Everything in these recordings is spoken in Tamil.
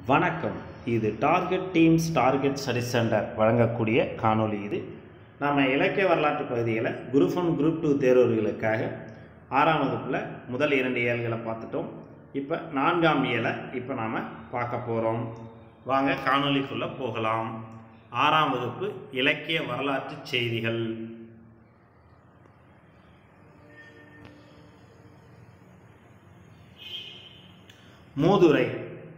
வணக்கம் இது target teams target study centre வழங்கக்கூடிய காணொளி இது நாம் இலக்கிய வரலாற்று பகுதியில் குரூப் ஒன் குரூப் டூ தேர்வுகளுக்காக ஆறாம் வகுப்பில் முதல் இரண்டு இயல்களை பார்த்துட்டோம் இப்போ நான்காம் இயலை இப்போ நாம் பார்க்க போகிறோம் வாங்க காணொளிக்குள்ளே போகலாம் ஆறாம் வகுப்பு இலக்கிய வரலாற்று செய்திகள் மூதுரை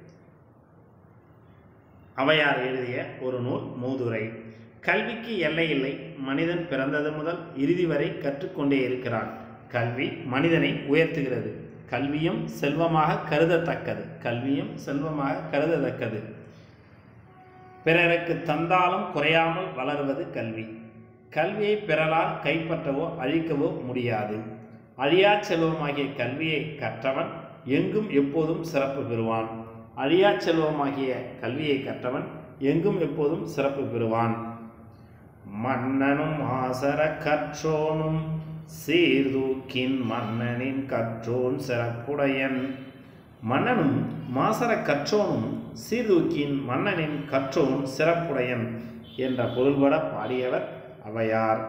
அவையார் எழுதிய ஒரு நூல் மூதுரை கல்விக்கு எல்லை இல்லை மனிதன் பிறந்தது முதல் இறுதி வரை கற்றுக்கொண்டே இருக்கிறான் கல்வி மனிதனை உயர்த்துகிறது கல்வியும் செல்வமாக கருதத்தக்கது கல்வியும் செல்வமாக கருதத்தக்கது பிறருக்கு தந்தாலும் குறையாமல் வளருவது கல்வி கல்வியை பிறரால் கைப்பற்றவோ அழிக்கவோ முடியாது அழியா செல்வமாகிய கல்வியை கற்றவன் எங்கும் எப்போதும் சிறப்பு பெறுவான் அழியா செல்வமாகிய கல்வியை கற்றவன் எங்கும் எப்போதும் சிறப்பு பெறுவான் மன்னனும் ஆசர கற்றோனும் சீர்தூக்கின் மன்னனின் கற்றோன் சிறப்புடையன் மன்னனும் மாசர கற்றோனும் சீர்தூக்கின் மன்னனின் கற்றோன் சிறப்புடையன் என்ற பொருள்பட பாடியவர் அவையார்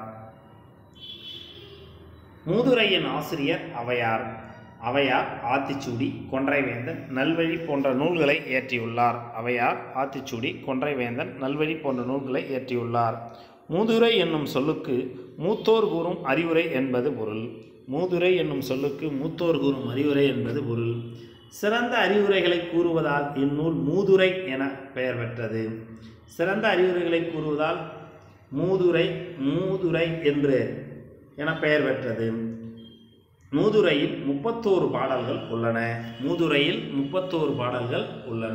மூதுரையின் ஆசிரியர் அவையார் அவையார் ஆத்திச்சூடி கொன்றைவேந்தன் நல்வழி போன்ற நூல்களை இயற்றியுள்ளார் அவையார் ஆத்திச்சூடி கொன்றைவேந்தன் நல்வழி போன்ற நூல்களை இயற்றியுள்ளார் மூதுரை என்னும் சொல்லுக்கு மூத்தோர் கூறும் அறிவுரை என்பது பொருள் மூதுரை என்னும் சொல்லுக்கு மூத்தோர் கூறும் அறிவுரை என்பது பொருள் சிறந்த அறிவுரைகளை கூறுவதால் இந்நூல் மூதுரை என பெயர் பெற்றது சிறந்த அறிவுரைகளை கூறுவதால் மூதுரை மூதுரை என்று என பெயர் பெற்றது மூதுரையில் முப்பத்தோரு பாடல்கள் உள்ளன மூதுரையில் முப்பத்தோரு பாடல்கள் உள்ளன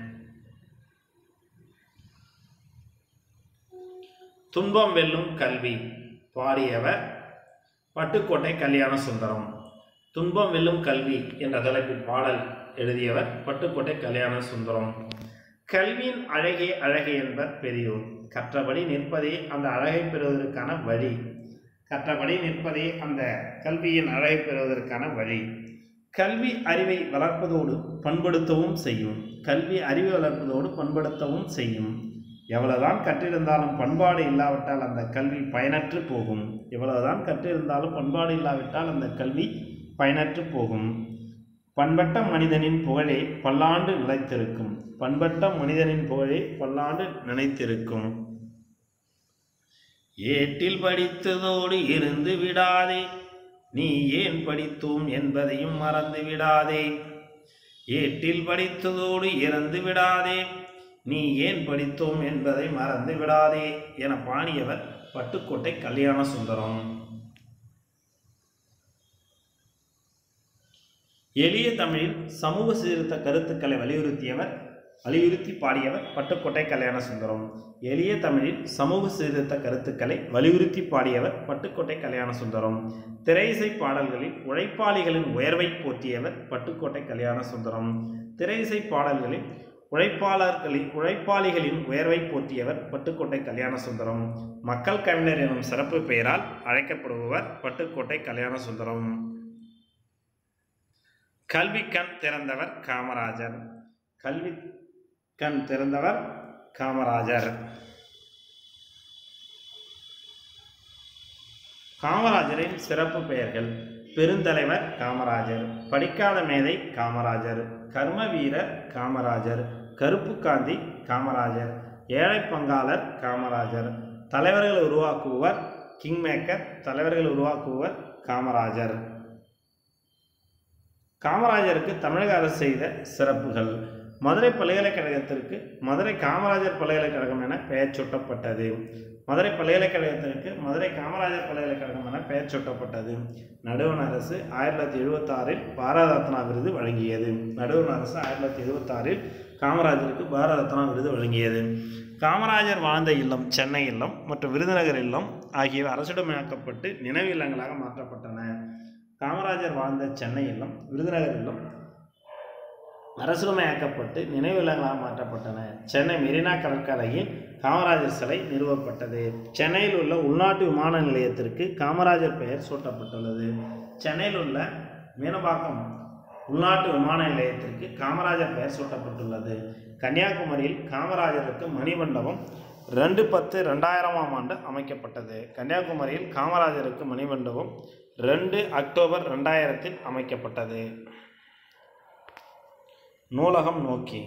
துன்பம் வெல்லும் கல்வி பாடியவர் பட்டுக்கோட்டை கல்யாண சுந்தரம் துன்பம் வெல்லும் கல்வி என்ற தலைப்பில் பாடல் எழுதியவர் பட்டுக்கோட்டை கல்யாண சுந்தரம் கல்வியின் அழகே அழகே என்பர் பெரியோர் கற்றபடி நிற்பதே அந்த அழகை பெறுவதற்கான வழி கற்றபடி நிற்பதே அந்த கல்வியின் அழகை பெறுவதற்கான வழி கல்வி அறிவை வளர்ப்பதோடு பண்படுத்தவும் செய்யும் கல்வி அறிவை வளர்ப்பதோடு பண்படுத்தவும் செய்யும் எவ்வளவுதான் கற்றிருந்தாலும் பண்பாடு இல்லாவிட்டால் அந்த கல்வி பயனற்று போகும் எவ்வளவுதான் கற்றிருந்தாலும் பண்பாடு இல்லாவிட்டால் அந்த கல்வி பயனற்று போகும் பண்பட்ட மனிதனின் புகழே பல்லாண்டு நிலைத்திருக்கும் பண்பட்ட மனிதனின் புகழே பல்லாண்டு நினைத்திருக்கும் ஏட்டில் படித்ததோடு இருந்து விடாதே நீ ஏன் படித்தோம் என்பதையும் மறந்து விடாதே ஏட்டில் படித்ததோடு இறந்து விடாதே நீ ஏன் படித்தோம் என்பதை மறந்து விடாதே என பாடியவர் பட்டுக்கோட்டை கல்யாண சுந்தரம் எளிய தமிழில் சமூக சீர்திருத்த கருத்துக்களை வலியுறுத்தியவர் வலியுறுத்தி பாடியவர் பட்டுக்கோட்டை கல்யாண சுந்தரம் எளிய தமிழில் சமூக சீர்திருத்த கருத்துக்களை வலியுறுத்தி பாடியவர் பட்டுக்கோட்டை கல்யாண சுந்தரம் திரையிசை பாடல்களில் உழைப்பாளிகளின் உயர்வை போற்றியவர் பட்டுக்கோட்டை கல்யாண சுந்தரம் திரையிசை பாடல்களில் உழைப்பாளர்களின் உழைப்பாளிகளின் உயர்வை போற்றியவர் பட்டுக்கோட்டை கல்யாண சுந்தரம் மக்கள் கவிஞர் எனும் சிறப்பு பெயரால் அழைக்கப்படுபவர் பட்டுக்கோட்டை கல்யாண சுந்தரம் கல்வி கண் திறந்தவர் காமராஜர் கல்வி கண் திறந்தவர் காமராஜர் காமராஜரின் சிறப்பு பெயர்கள் பெருந்தலைவர் காமராஜர் படிக்காத மேதை காமராஜர் கர்ம வீரர் காமராஜர் கருப்பு காந்தி காமராஜர் ஏழை பங்காளர் காமராஜர் தலைவர்களை உருவாக்குபவர் கிங்மேக்கர் தலைவர்கள் உருவாக்குபவர் காமராஜர் காமராஜருக்கு தமிழக அரசு செய்த சிறப்புகள் மதுரை பல்கலைக்கழகத்திற்கு மதுரை காமராஜர் பல்கலைக்கழகம் என பெயர் சூட்டப்பட்டது மதுரை பல்கலைக்கழகத்திற்கு மதுரை காமராஜர் பல்கலைக்கழகம் என பெயர் சூட்டப்பட்டது நடுவண் அரசு ஆயிரத்தி தொள்ளாயிரத்தி எழுபத்தாறில் பாரத ரத்னா விருது வழங்கியது நடுவண் அரசு ஆயிரத்தி தொள்ளாயிரத்தி எழுபத்தாறில் காமராஜருக்கு பாரத ரத்னா விருது வழங்கியது காமராஜர் வாழ்ந்த இல்லம் சென்னை இல்லம் மற்றும் விருதுநகர் இல்லம் ஆகியவை அரசிடமையாக்கப்பட்டு நினைவு இல்லங்களாக மாற்றப்பட்டன காமராஜர் வாழ்ந்த சென்னை இல்லம் விருதுநகர் இல்லம் அரசுரிமையாக்கப்பட்டு நினைவு இல்லங்களாக மாற்றப்பட்டன சென்னை மெரினா கடற்கரையில் காமராஜர் சிலை நிறுவப்பட்டது சென்னையில் உள்ள உள்நாட்டு விமான நிலையத்திற்கு காமராஜர் பெயர் சூட்டப்பட்டுள்ளது சென்னையில் உள்ள மீனம்பாக்கம் உள்நாட்டு விமான நிலையத்திற்கு காமராஜர் பெயர் சூட்டப்பட்டுள்ளது கன்னியாகுமரியில் காமராஜருக்கு மணிமண்டபம் ரெண்டு பத்து ரெண்டாயிரமாம் ஆண்டு அமைக்கப்பட்டது கன்னியாகுமரியில் காமராஜருக்கு மணிமண்டபம் ரெண்டு அக்டோபர் ரெண்டாயிரத்தில் அமைக்கப்பட்டது நூலகம் நோக்கி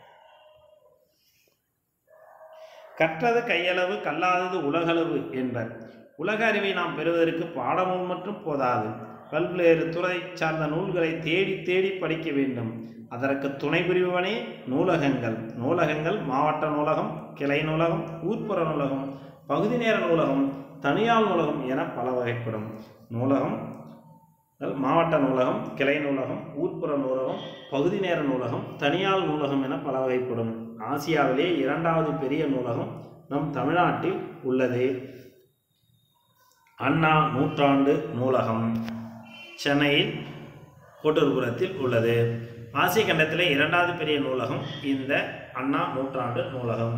கற்றது கையளவு கல்லாதது உலகளவு என்பர் உலக அறிவை நாம் பெறுவதற்கு பாடநூல் மட்டும் போதாது பல்வேறு துறை சார்ந்த நூல்களை தேடி தேடி படிக்க வேண்டும் அதற்கு துணை புரிபவனே நூலகங்கள் நூலகங்கள் மாவட்ட நூலகம் கிளை நூலகம் ஊர்ப்புற நூலகம் பகுதி நேர நூலகம் தனியார் நூலகம் என பல வகைப்படும் நூலகம் மாவட்ட நூலகம் கிளை நூலகம் ஊர்ப்புற நூலகம் பகுதி நேர நூலகம் தனியார் நூலகம் என பல வகைப்படும் ஆசியாவிலே இரண்டாவது பெரிய நூலகம் நம் தமிழ்நாட்டில் உள்ளது அண்ணா நூற்றாண்டு நூலகம் சென்னையில் கோட்டூர்புரத்தில் உள்ளது ஆசிய கண்டத்திலே இரண்டாவது பெரிய நூலகம் இந்த அண்ணா நூற்றாண்டு நூலகம்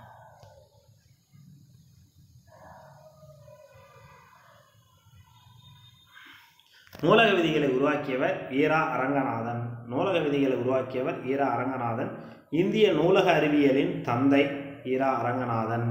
நூலக விதிகளை உருவாக்கியவர் ஈரா அரங்கநாதன் நூலக விதிகளை உருவாக்கியவர் ஈரா அரங்கநாதன் இந்திய நூலக அறிவியலின் தந்தை ஈரா அரங்கநாதன்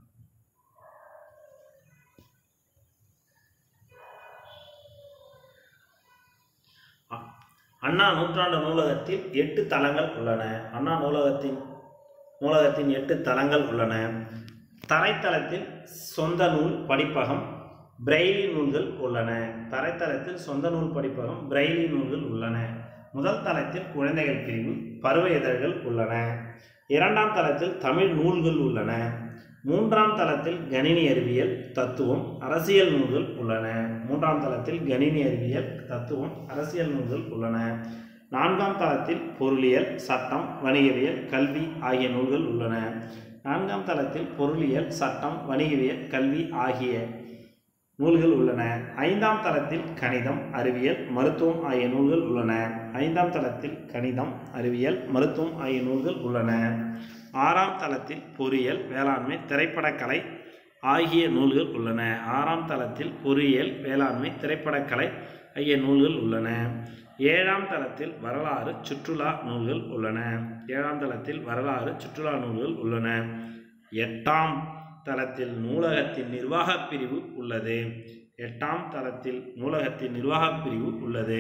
அ- அண்ணா நூற்றாண்டு நூலகத்தில் எட்டு தளங்கள் உள்ளன அண்ணா நூலகத்தின் நூலகத்தின் எட்டு தளங்கள் உள்ளன தரைத்தளத்தில் சொந்த நூல் படிப்பகம் பிரெய்லி நூல்கள் உள்ளன தரைத்தளத்தில் சொந்த நூல் படிப்பகம் பிரெய்லி நூல்கள் உள்ளன முதல் தளத்தில் குழந்தைகள் பிரிவு பருவ இதழ்கள் உள்ளன இரண்டாம் தளத்தில் தமிழ் நூல்கள் உள்ளன மூன்றாம் தளத்தில் கணினி அறிவியல் தத்துவம் அரசியல் நூல்கள் உள்ளன மூன்றாம் தளத்தில் கணினி அறிவியல் தத்துவம் அரசியல் நூல்கள் உள்ளன நான்காம் தளத்தில் பொருளியல் சட்டம் வணிகவியல் கல்வி ஆகிய நூல்கள் உள்ளன நான்காம் தளத்தில் பொருளியல் சட்டம் வணிகவியல் கல்வி ஆகிய நூல்கள் உள்ளன ஐந்தாம் தளத்தில் கணிதம் அறிவியல் மருத்துவம் ஆகிய நூல்கள் உள்ளன ஐந்தாம் தளத்தில் கணிதம் அறிவியல் மருத்துவம் ஆகிய நூல்கள் உள்ளன ஆறாம் தளத்தில் பொறியியல் வேளாண்மை திரைப்படக்கலை ஆகிய நூல்கள் உள்ளன ஆறாம் தளத்தில் பொறியியல் வேளாண்மை திரைப்படக்கலை ஆகிய நூல்கள் உள்ளன ஏழாம் தளத்தில் வரலாறு சுற்றுலா நூல்கள் உள்ளன ஏழாம் தளத்தில் வரலாறு சுற்றுலா நூல்கள் உள்ளன எட்டாம் தளத்தில் நூலகத்தின் நிர்வாகப் பிரிவு உள்ளது எட்டாம் தளத்தில் நூலகத்தின் நிர்வாகப் பிரிவு உள்ளது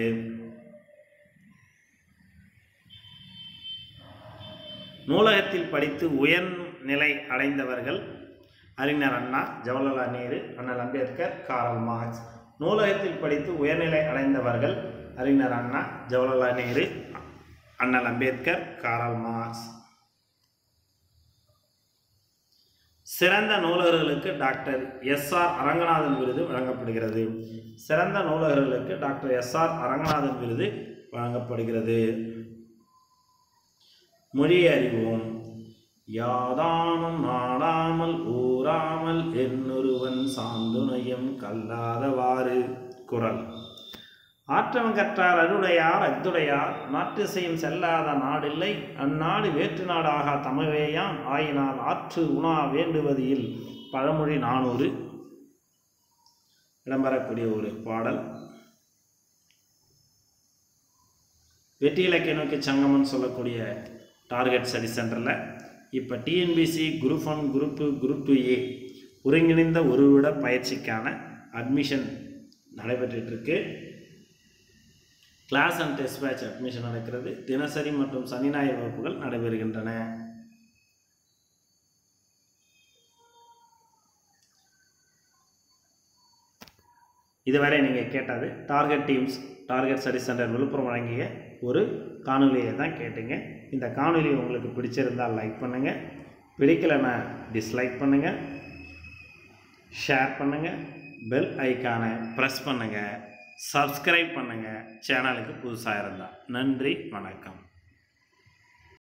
நூலகத்தில் படித்து உயர்நிலை அடைந்தவர்கள் அறிஞர் அண்ணா ஜவஹர்லால் நேரு அண்ணல் அம்பேத்கர் காரல் மார்க்ஸ் நூலகத்தில் படித்து உயர்நிலை அடைந்தவர்கள் அறிஞர் அண்ணா ஜவஹர்லால் நேரு அண்ணல் அம்பேத்கர் காரல் மார்க்ஸ் சிறந்த நூலகர்களுக்கு டாக்டர் எஸ் ஆர் அரங்கநாதன் விருது வழங்கப்படுகிறது சிறந்த நூலகர்களுக்கு டாக்டர் எஸ் ஆர் அரங்கநாதன் விருது வழங்கப்படுகிறது மொழி அறிவோம் யாதானும் நாடாமல் ஊறாமல் என்னொருவன் சாந்துணையும் கல்லாதவாறு குரல் ஆற்றவன் கற்றார் அருடையார் அத்துடையார் நாட்டிசையும் செல்லாத நாடில்லை அந்நாடு வேற்று நாடாக தமிழேயாம் ஆயினால் ஆற்று உணா வேண்டுவது இல் பழமொழி நானூறு இடம்பெறக்கூடிய ஒரு பாடல் வெற்றி இலக்கிய நோக்கி சங்கமன் சொல்லக்கூடிய டார்கெட் ஸ்டடி சென்டரில் இப்போ TNPSC group one group two group two A ஒருங்கிணைந்த ஒரு விட பயிற்சிக்கான அட்மிஷன் நடைபெற்றுட்டு இருக்கு class and test batch admission நடக்கிறது தினசரி மற்றும் சனி ஞாயிறு வகுப்புகள் நடைபெறுகின்றன இதுவரை நீங்கள் கேட்டது target teams target study centre Villupuram வழங்கிய ஒரு காணொலியை தான் கேட்டீங்க இந்த காணொலி உங்களுக்கு பிடிச்சிருந்தால் லைக் பண்ணுங்கள் பிடிக்கலைன்னா டிஸ்லைக் பண்ணுங்கள் ஷேர் பண்ணுங்கள் பெல் ஐக்கானை ப்ரெஸ் பண்ணுங்கள் சப்ஸ்கிரைப் பண்ணுங்கள் சேனலுக்கு புதுசாக இருந்தால் நன்றி வணக்கம்